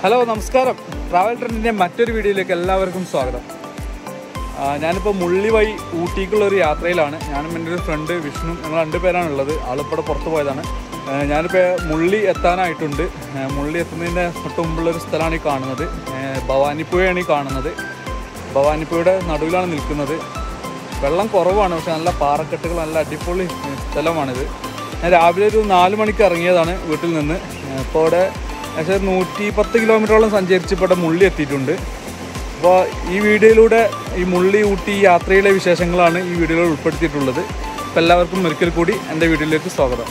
hello നമസ്കാരം travel ട്രെൻഡിൻ്റെ മറ്റൊരു വീഡിയോയിലേക്ക് എല്ലാവർക്കും സ്വാഗതം ആ, ഞാനിപ്പോൾ മുള്ളി വഴി ഊട്ടിക്കുള്ള ഒരു യാത്രയിലാണ് ഞാനും എൻ്റെ ഒരു ഫ്രണ്ട് വിഷ്ണു ഞങ്ങൾ രണ്ട് പേരാണ് ഉള്ളത് ആളിപ്പോൾ പുറത്ത് പോയതാണ് ആ, ഞാനിപ്പോൾ മുള്ളി എത്താനായിട്ടുണ്ട് ആ, മുള്ളി എത്തുന്നതിൻ്റെ തൊട്ട് മുമ്പുള്ള ഒരു സ്ഥലമാണ് ഈ കാണുന്നത് ആ, ഭവാനിപ്പുഴയാണ് ഈ കാണുന്നത് ഭവാനിപ്പുഴയുടെ നടുവിലാണ് നിൽക്കുന്നത് വെള്ളം കുറവാണ് പക്ഷെ നല്ല പാറക്കെട്ടുകൾ നല്ല അടിപൊളി ഏ, സ്ഥലമാണിത് ഞാൻ രാവിലെ ഒരു നാല് മണിക്ക് ഇറങ്ങിയതാണ് വീട്ടിൽ നിന്ന് ഇപ്പോൾ ഇവിടെ ഏകദേശം നൂറ്റി പത്ത് കിലോമീറ്ററോളം സഞ്ചരിച്ച് ഇപ്പോൾ ഇവിടെ മുള്ളി എത്തിയിട്ടുണ്ട് അപ്പോൾ ഈ വീഡിയോയിലൂടെ ഈ മുള്ളി ഊട്ടി യാത്രയിലെ വിശേഷങ്ങളാണ് ഈ വീഡിയോയിൽ ഉൾപ്പെടുത്തിയിട്ടുള്ളത് അപ്പോൾ എല്ലാവർക്കും ഒരിക്കൽ കൂടി എൻ്റെ വീഡിയോയിലേക്ക് സ്വാഗതം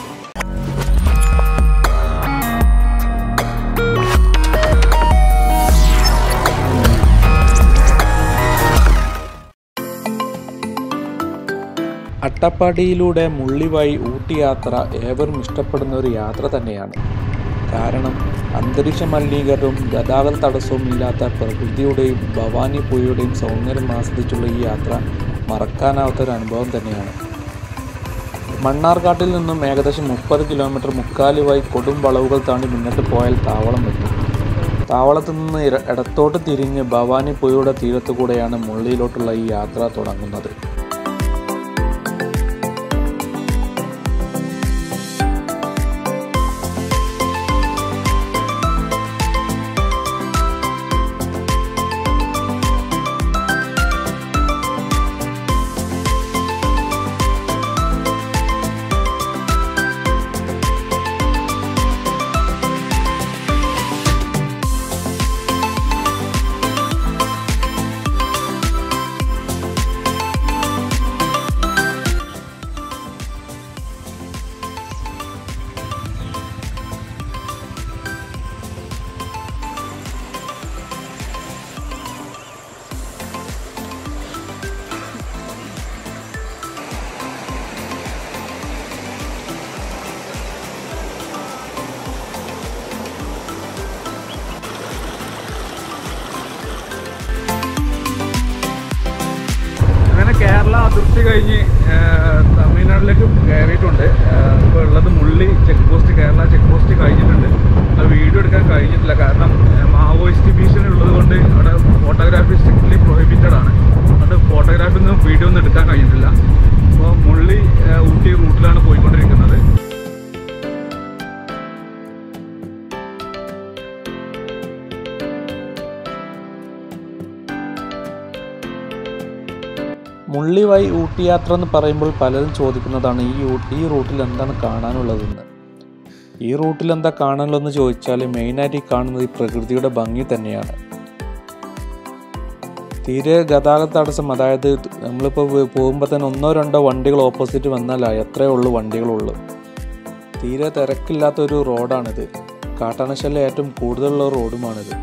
അട്ടപ്പാടിയിലൂടെ മുള്ളിവായി ഊട്ടി യാത്ര ഏവരും ഇഷ്ടപ്പെടുന്ന ഒരു യാത്ര തന്നെയാണ് കാരണം അന്തരീക്ഷ മലിനീകരണവും ഗതാഗത തടസ്സവും ഇല്ലാത്ത പ്രകൃതിയുടെയും ഭവാനി പുഴയുടെയും സൗന്ദര്യം ആസ്വദിച്ചുള്ള ഈ യാത്ര മറക്കാനാവാത്ത ഒരു അനുഭവം തന്നെയാണ് മണ്ണാർക്കാട്ടിൽ നിന്നും ഏകദേശം മുപ്പത് കിലോമീറ്റർ മുക്കാലുവായി കൊടും വളവുകൾ താണ്ടി മുന്നോട്ട് പോയാൽ താവളം എത്തും താവളത്തു നിന്ന് ഇര- ഇടത്തോട്ട് തിരിഞ്ഞ് ഭവാനി പുഴയുടെ തീരത്തു കൂടെയാണ് മുള്ളിയിലോട്ടുള്ള ഈ യാത്ര തുടങ്ങുന്നത് അങ്ങനെ കേരള അതിർത്തി കഴിഞ്ഞ് ആ, തമിഴ്നാട്ടിലേക്ക് കയറിയിട്ടുണ്ട് ഇപ്പോൾ ഉള്ളത് Mulli check post Kerala check post കഴിഞ്ഞിട്ടുണ്ട് അത് വീഡിയോ എടുക്കാൻ കഴിഞ്ഞിട്ടില്ല കാരണം ആ, മാവോയിസ്റ്റ് ഭീഷണി ഉള്ളത് കൊണ്ട് അവിടെ ഫോട്ടോഗ്രാഫി സ്ട്രിക്ട്ലി പ്രൊഹിബിറ്റഡ് ആണ് അതുകൊണ്ട് ഫോട്ടോഗ്രാഫി ഒന്നും വീഡിയോ ഒന്നും എടുക്കാൻ കഴിഞ്ഞിട്ടില്ല അപ്പോൾ മുള്ളി ആ, ഊട്ടി റൂട്ടിലാണ് പോയിക്കൊണ്ടിരിക്കുന്നത് മുള്ളിവായി ഊട്ടി യാത്ര എന്ന് പറയുമ്പോൾ പലരും ചോദിക്കുന്നതാണ് ഈ ഊട്ടി ഈ റൂട്ടിൽ എന്താണ് കാണാനുള്ളതെന്ന് ഈ റൂട്ടിൽ എന്താ കാണാനുള്ളതെന്ന് ചോദിച്ചാൽ മെയിനായിട്ട് ഈ കാണുന്നത് ഈ പ്രകൃതിയുടെ ഭംഗി തന്നെയാണ് തീരെ ഗതാഗത തടസ്സം അതായത് നമ്മളിപ്പോൾ പോകുമ്പോൾ തന്നെ ഒന്നോ രണ്ടോ വണ്ടികൾ ഓപ്പോസിറ്റ് വന്നാൽ എത്രയേ ഉള്ളൂ വണ്ടികളുള്ളൂ തീരെ തിരക്കില്ലാത്ത ഒരു റോഡാണിത് കാട്ടാനശല്യം ഏറ്റവും കൂടുതലുള്ള റോഡുമാണിത്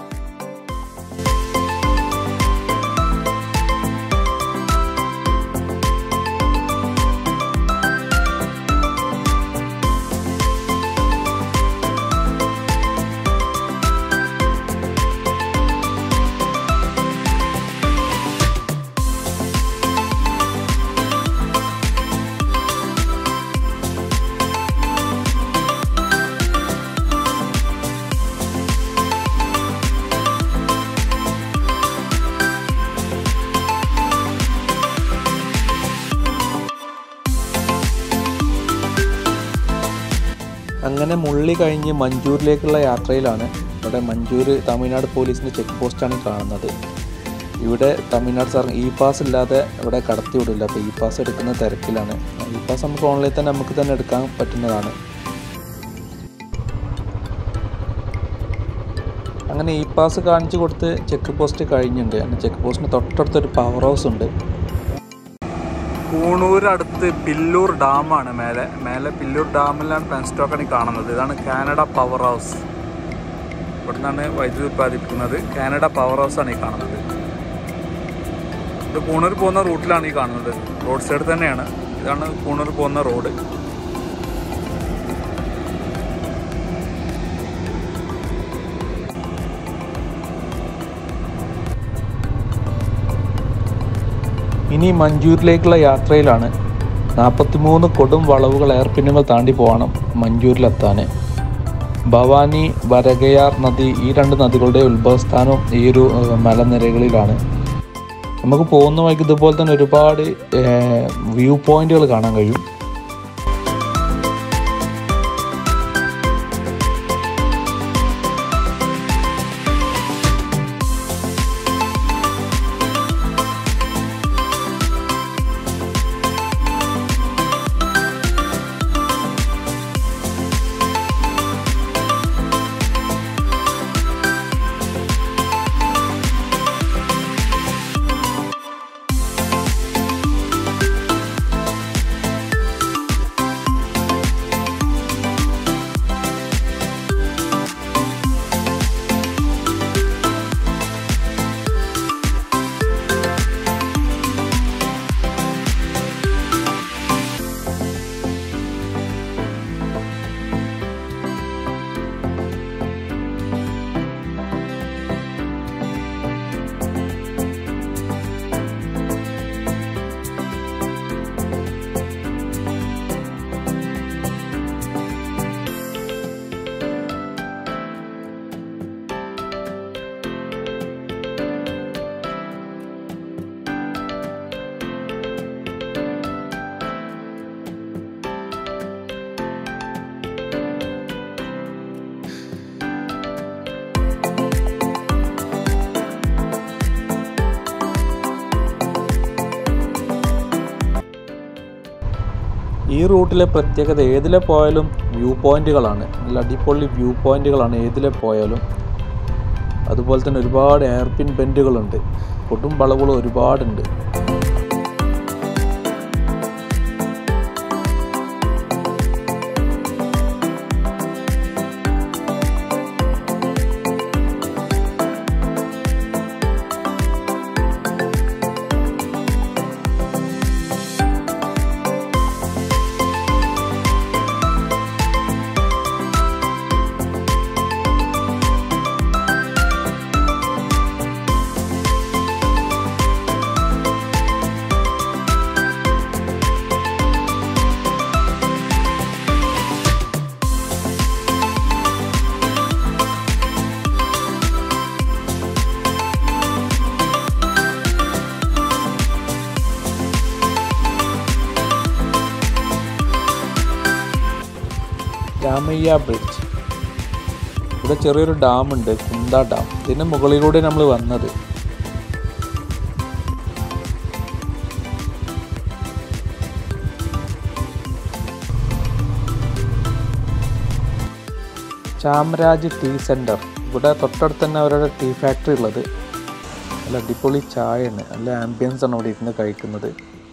അങ്ങനെ മുള്ളി കഴിഞ്ഞ് മഞ്ചൂരിലേക്കുള്ള യാത്രയിലാണ് ഇവിടെ മഞ്ചൂർ തമിഴ്നാട് പോലീസിൻ്റെ ചെക്ക് പോസ്റ്റാണ് കാണുന്നത് ഇവിടെ തമിഴ്നാട് സാർ ഇ പാസ് ഇല്ലാതെ ഇവിടെ കടത്തി വിടില്ല അപ്പോൾ ഇ പാസ് എടുക്കുന്ന തിരക്കിലാണ് ഇ പാസ് നമുക്ക് ഓൺലൈനിൽ തന്നെ നമുക്ക് തന്നെ എടുക്കാൻ പറ്റുന്നതാണ് അങ്ങനെ ഇ പാസ് കാണിച്ചു കൊടുത്ത് ചെക്ക് പോസ്റ്റ് കഴിഞ്ഞിട്ടുണ്ട് അങ്ങനെ ചെക്ക് പോസ്റ്റിന് തൊട്ടടുത്തൊരു പവർ ഹൗസ് ഉണ്ട് കൂണൂരടുത്ത് പില്ലൂർ ഡാമാണ് മേലെ മേലെ പില്ലൂർ ഡാമിലാണ് പെൻസ്റ്റോക്കാണ് ഈ കാണുന്നത് ഇതാണ് കാനഡ പവർ ഹൗസ് ഇവിടെ നിന്നാണ് വൈദ്യുതി ഉത്പാദിപ്പിക്കുന്നത് കാനഡ പവർ ഹൗസ് ആണ് ഈ കാണുന്നത് ഇത് കൂണൂർ പോകുന്ന റൂട്ടിലാണ് ഈ കാണുന്നത് റോഡ് സൈഡ് തന്നെയാണ് ഇതാണ് കൂണൂർ പോകുന്ന റോഡ് ഇനി മഞ്ചൂരിലേക്കുള്ള യാത്രയിലാണ് നാൽപ്പത്തിമൂന്ന് കൊടും വളവുകൾ എയർപിന്നുകൾ താണ്ടി പോകണം മഞ്ചൂരിലെത്താൻ ഭവാനി വരകയാർ നദി ഈ രണ്ട് നദികളുടെ ഉത്ഭവസ്ഥാനം ഈ ഒരു ഏഹ്, മലനിരകളിലാണ് നമുക്ക് പോകുന്ന വഴിക്ക് ഇതുപോലെ തന്നെ ഒരുപാട് വ്യൂ പോയിന്റുകൾ കാണാൻ കഴിയും ഈ റൂട്ടിലെ പ്രത്യേകത ഏതിലെ പോയാലും വ്യൂ പോയിന്റുകളാണ് നല്ല അടിപൊളി വ്യൂ പോയിന്റുകളാണ് ഏതിലെ പോയാലും അതുപോലെ തന്നെ ഒരുപാട് എയർപിൻ ബെൻഡുകളുണ്ട് കൊടും വളവുകൾ ഒരുപാടുണ്ട് രാമയ്യ ബ്രിഡ്ജ് ഇവിടെ ചെറിയൊരു ഡാമുണ്ട് കുന്ത ഡാം ഇതിൻ്റെ മുകളിലൂടെ നമ്മൾ വന്നത് ചാമരാജ് ടീ സെൻറ്റർ ഇവിടെ തൊട്ടടുത്ത് തന്നെ അവരുടെ ടീ ഫാക്ടറി ഉള്ളത് നല്ല അടിപൊളി ചായയാണ് നല്ല ആംബിയൻസ് ആണ് ഇവിടെ ഇരുന്ന് കഴിക്കുന്നത്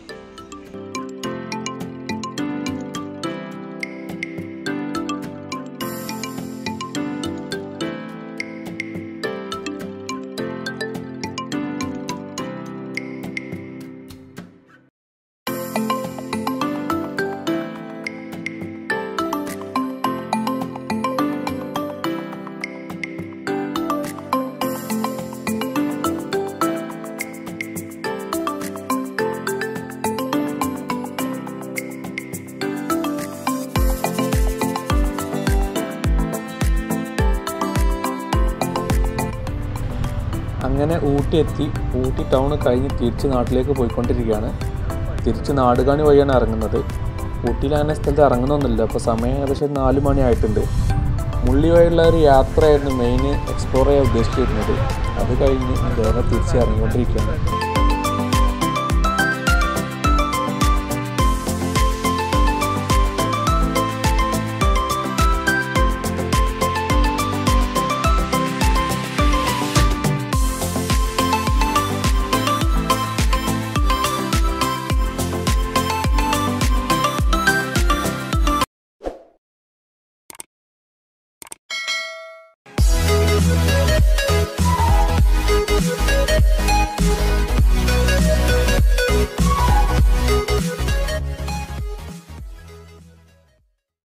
അങ്ങനെ ഊട്ടി എത്തി ഊട്ടി ടൗൺ കഴിഞ്ഞ് തിരിച്ച് നാട്ടിലേക്ക് പോയിക്കൊണ്ടിരിക്കുകയാണ് തിരിച്ച് നാടുകാണി വഴിയാണ് ഇറങ്ങുന്നത് ഊട്ടിയിൽ അങ്ങനെ സ്ഥലത്ത് ഇറങ്ങുന്നൊന്നുമില്ല അപ്പോൾ സമയം ഏകദേശം ഒരു നാല് മണി ആയിട്ടുണ്ട് മുള്ളി വഴിയുള്ള ഒരു യാത്രയായിരുന്നു മെയിൻ എക്സ്പ്ലോർ ചെയ്യാൻ ഉദ്ദേശിച്ചിരുന്നത് അത് കഴിഞ്ഞ് വേറെ തിരിച്ച് ഇറങ്ങിക്കൊണ്ടിരിക്കുകയാണ്